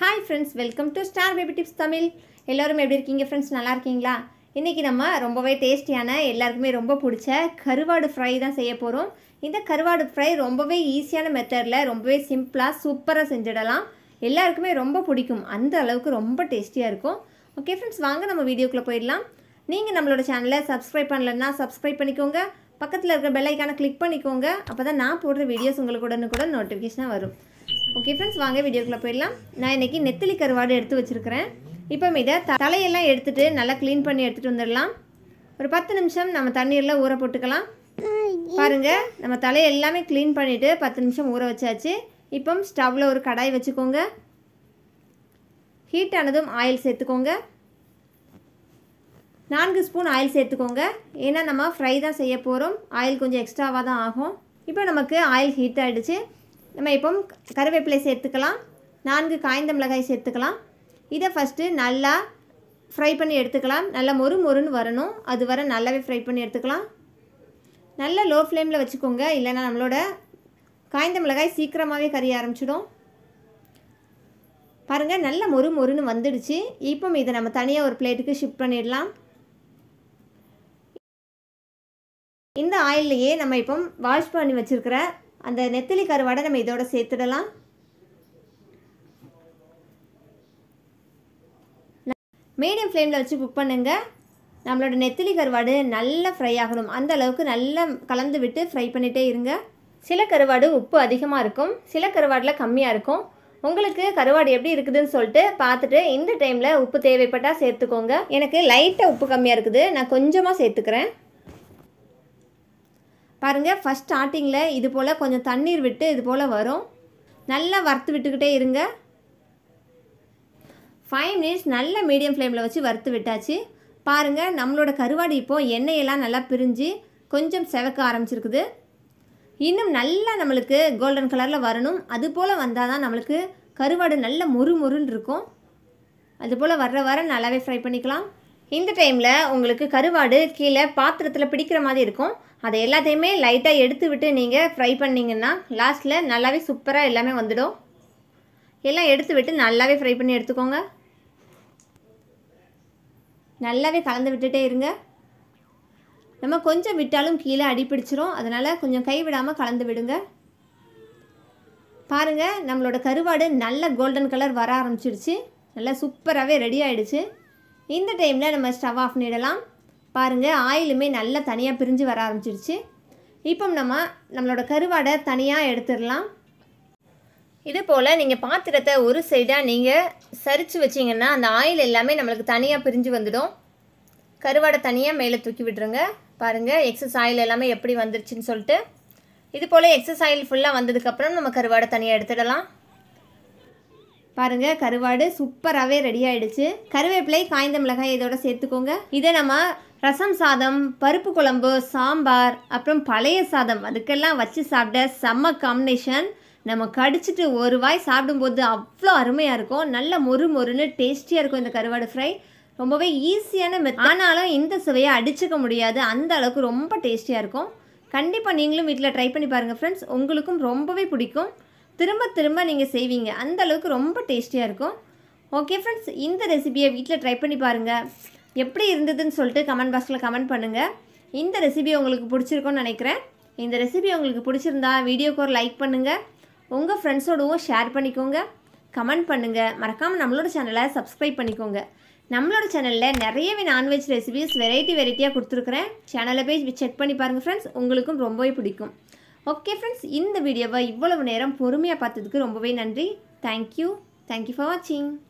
hi friends welcome to star baby tips Tamil எல்லோரும் எப்படி இருக்கீங்க ஃப்ரெண்ட்ஸ் நல்லா இருக்கீங்களா இன்றைக்கி நம்ம ரொம்பவே டேஸ்டியான எல்லாருக்குமே ரொம்ப பிடிச்ச கருவாடு ஃப்ரை தான் செய்ய போகிறோம் இந்த கருவாடு ஃப்ரை ரொம்பவே ஈஸியான மெத்தடில் ரொம்பவே சிம்பிளாக சூப்பராக செஞ்சிடலாம் எல்லாருக்குமே ரொம்ப பிடிக்கும் அந்த அளவுக்கு ரொம்ப டேஸ்டியாக இருக்கும் ஓகே ஃப்ரெண்ட்ஸ் வாங்க நம்ம வீடியோக்குள்ளே போயிடலாம் நீங்கள் நம்மளோட சேனலை சப்ஸ்கிரைப் பண்ணலன்னா சப்ஸ்கிரைப் பண்ணிக்கோங்க பக்கத்தில் இருக்கிற பெல் ஐக்கானை கிளிக் பண்ணிக்கோங்க அப்போ தான் நான் போடுற வீடியோஸ் உங்களுக்கு உடனுக்குடன் நோட்டிஃபிகேஷனாக வரும் ஓகே ஃப்ரெண்ட்ஸ் வாங்க வீடியோக்குள்ளே போயிடலாம் நான் இன்றைக்கி நெத்திலி கருவாடு எடுத்து வச்சுருக்கிறேன் இப்போ இதை த- தலையெல்லாம் எடுத்துட்டு நல்லா க்ளீன் பண்ணி எடுத்துகிட்டு வந்துடலாம் ஒரு பத்து நிமிஷம் நம்ம தண்ணீரில் ஊற போட்டுக்கலாம் பாருங்கள் நம்ம தலையை எல்லாமே க்ளீன் பண்ணிவிட்டு பத்து நிமிஷம் ஊற வச்சாச்சு இப்போ ஸ்டவ்வில் ஒரு கடாய் வச்சுக்கோங்க ஹீட் ஆனதும் ஆயில் சேர்த்துக்கோங்க நான்கு ஸ்பூன் ஆயில் சேர்த்துக்கோங்க ஏன்னா நம்ம ஃப்ரை தான் செய்ய போகிறோம் ஆயில் கொஞ்சம் எக்ஸ்ட்ராவாக தான் ஆகும் இப்போ நமக்கு ஆயில் ஹீட் ஆகிடுச்சு நம்ம இப்போ கருவேப்பிலை சேர்த்துக்கலாம் நான்கு காய்ந்த மிளகாய் சேர்த்துக்கலாம் இதை ஃபஸ்ட்டு நல்லா ஃப்ரை பண்ணி எடுத்துக்கலாம் நல்லா மொறு மொறுன்னு வரணும் அது வர நல்லாவே ஃப்ரை பண்ணி எடுத்துக்கலாம் நல்லா லோ ஃப்ளேமில் வச்சுக்கோங்க இல்லைன்னா நம்மளோட காய்ந்த மிளகாய் சீக்கிரமாகவே கறிய ஆரம்பிச்சிடும் பாருங்கள் நல்ல மொறு மொறுன்னு வந்துடுச்சு இப்போ இதை நம்ம தனியாக ஒரு பிளேட்டுக்கு ஷிஃப்ட் பண்ணிடலாம் இந்த ஆயில்லையே நம்ம இப்போ வாஷ் பண்ணி வச்சுருக்கிற அந்த நெத்திலி கருவாடை நம்ம இதோட சேர்த்துடலாம் மீடியம் ஃப்ளேமில் வச்சு குக் பண்ணுங்க நம்மளோட நெத்திலி கருவாடு நல்லா ஃப்ரை ஆகணும் அந்த அளவுக்கு நல்லா கலந்து விட்டு ஃப்ரை பண்ணிகிட்டே இருங்க சில கருவாடு உப்பு அதிகமாக இருக்கும் சில கருவாடில் கம்மியாக இருக்கும் உங்களுக்கு கருவாடு எப்படி இருக்குதுன்னு சொல்லிட்டு பார்த்துட்டு இந்த டைமில் உப்பு தேவைப்பட்டால் சேர்த்துக்கோங்க எனக்கு லைட்டாக உப்பு கம்மியாக இருக்குது நான் கொஞ்சமாக சேர்த்துக்கிறேன் பாருங்கள் ஃபஸ்ட் ஸ்டார்டிங்கில் இது போல் கொஞ்சம் தண்ணீர் விட்டு இது போல் வரும் நல்லா வறுத்து விட்டுக்கிட்டே இருங்க ஃபைவ் மினிட்ஸ் நல்ல மீடியம் ஃப்ளேமில் வச்சு வறுத்து விட்டாச்சு பாருங்கள் நம்மளோட கருவாடு இப்போது எண்ணெயெல்லாம் நல்லா பிரிஞ்சு கொஞ்சம் செவக்க ஆரம்பிச்சிருக்குது இன்னும் நல்லா நம்மளுக்கு கோல்டன் கலரில் வரணும் அது போல் வந்தால் தான் நம்மளுக்கு கருவாடு நல்ல மொறு மொறுன்னு இருக்கும் அது போல் வர்ற வர நல்லாவே ஃப்ரை பண்ணிக்கலாம் இந்த டைமில் உங்களுக்கு கருவாடு கீழே பாத்திரத்தில் பிடிக்கிற மாதிரி இருக்கும் அதை எல்லாத்தையுமே லைட்டாக எடுத்து விட்டு நீங்கள் ஃப்ரை பண்ணிங்கன்னா லாஸ்ட்டில் நல்லாவே சூப்பராக எல்லாமே வந்துடும் எல்லாம் எடுத்து விட்டு நல்லாவே ஃப்ரை பண்ணி எடுத்துக்கோங்க நல்லாவே கலந்து விட்டுட்டே இருங்க நம்ம கொஞ்சம் விட்டாலும் கீழே அடி பிடிச்சிரும் அதனால் கொஞ்சம் கை விடாமல் கலந்து விடுங்க பாருங்கள் நம்மளோட கருவாடு நல்ல கோல்டன் கலர் வர ஆரம்பிச்சிடுச்சு நல்லா சூப்பராகவே ரெடி ஆயிடுச்சு இந்த டைமில் நம்ம ஸ்டவ் ஆஃப் பண்ணிடலாம் பாருங்கள் ஆயிலுமே நல்லா தனியாக பிரிஞ்சு வர ஆரம்பிச்சிடுச்சு இப்போ நம்ம நம்மளோட கருவாடை தனியாக எடுத்துடலாம் இது போல் நீங்கள் பாத்திரத்தை ஒரு சைடாக நீங்கள் சரித்து வச்சிங்கன்னா அந்த ஆயில் எல்லாமே நம்மளுக்கு தனியாக பிரிஞ்சு வந்துடும் கருவாடை தனியாக மேலே தூக்கி விட்டுருங்க பாருங்கள் எக்ஸஸ் ஆயில் எல்லாமே எப்படி வந்துருச்சுன்னு சொல்லிட்டு இது போல் எக்ஸஸ் ஆயில் ஃபுல்லாக வந்ததுக்கப்புறம் நம்ம கருவாடை தனியாக எடுத்துடலாம் பாருங்கள் கருவாடு சூப்பராகவே ரெடி ஆயிடுச்சு கருவேப்பிலை காய்ந்த மிளகாய் இதோட சேர்த்துக்கோங்க இதை நம்ம ரசம் சாதம் பருப்பு குழம்பு சாம்பார் அப்புறம் பழைய சாதம் அதுக்கெல்லாம் வச்சு சாப்பிட செம்ம காம்பினேஷன் நம்ம கடிச்சிட்டு ஒரு வாய் சாப்பிடும்போது அவ்வளோ அருமையாக இருக்கும் நல்ல மொறு மொறுன்னு டேஸ்டியாக இருக்கும் இந்த கருவாடு ஃப்ரை ரொம்பவே ஈஸியான மெத் ஆனாலும் இந்த சுவையை அடிச்சுக்க முடியாது அந்த அளவுக்கு ரொம்ப டேஸ்டியாக இருக்கும் கண்டிப்பாக நீங்களும் வீட்டில் ட்ரை பண்ணி பாருங்கள் ஃப்ரெண்ட்ஸ் உங்களுக்கும் ரொம்பவே பிடிக்கும் திரும்ப திரும்ப நீங்கள் செய்வீங்க அந்த அளவுக்கு ரொம்ப டேஸ்டியாக இருக்கும் ஓகே ஃப்ரெண்ட்ஸ் இந்த ரெசிபியை வீட்டில் ட்ரை பண்ணி பாருங்கள் எப்படி இருந்ததுன்னு சொல்லிட்டு கமெண்ட் பாக்ஸில் கமெண்ட் பண்ணுங்கள் இந்த ரெசிபி உங்களுக்கு பிடிச்சிருக்கும்னு நினைக்கிறேன் இந்த ரெசிபி உங்களுக்கு பிடிச்சிருந்தா வீடியோக்கு ஒரு லைக் பண்ணுங்கள் உங்கள் ஃப்ரெண்ட்ஸோடவும் ஷேர் பண்ணிக்கோங்க கமெண்ட் பண்ணுங்கள் மறக்காமல் நம்மளோட சேனலை சப்ஸ்கிரைப் பண்ணிக்கோங்க நம்மளோட சேனலில் நிறையவே நான்வெஜ் ரெசிபிஸ் வெரைட்டி வெரைட்டியாக கொடுத்துருக்குறேன் சேனலை பேஜ் செக் பண்ணி பாருங்கள் ஃப்ரெண்ட்ஸ் உங்களுக்கும் ரொம்பவே பிடிக்கும் ஓகே ஃப்ரெண்ட்ஸ் இந்த வீடியோவை இவ்வளவு நேரம் பொறுமையாக பார்த்ததுக்கு ரொம்பவே நன்றி தேங்க்யூ தேங்க்யூ ஃபார் வாட்சிங்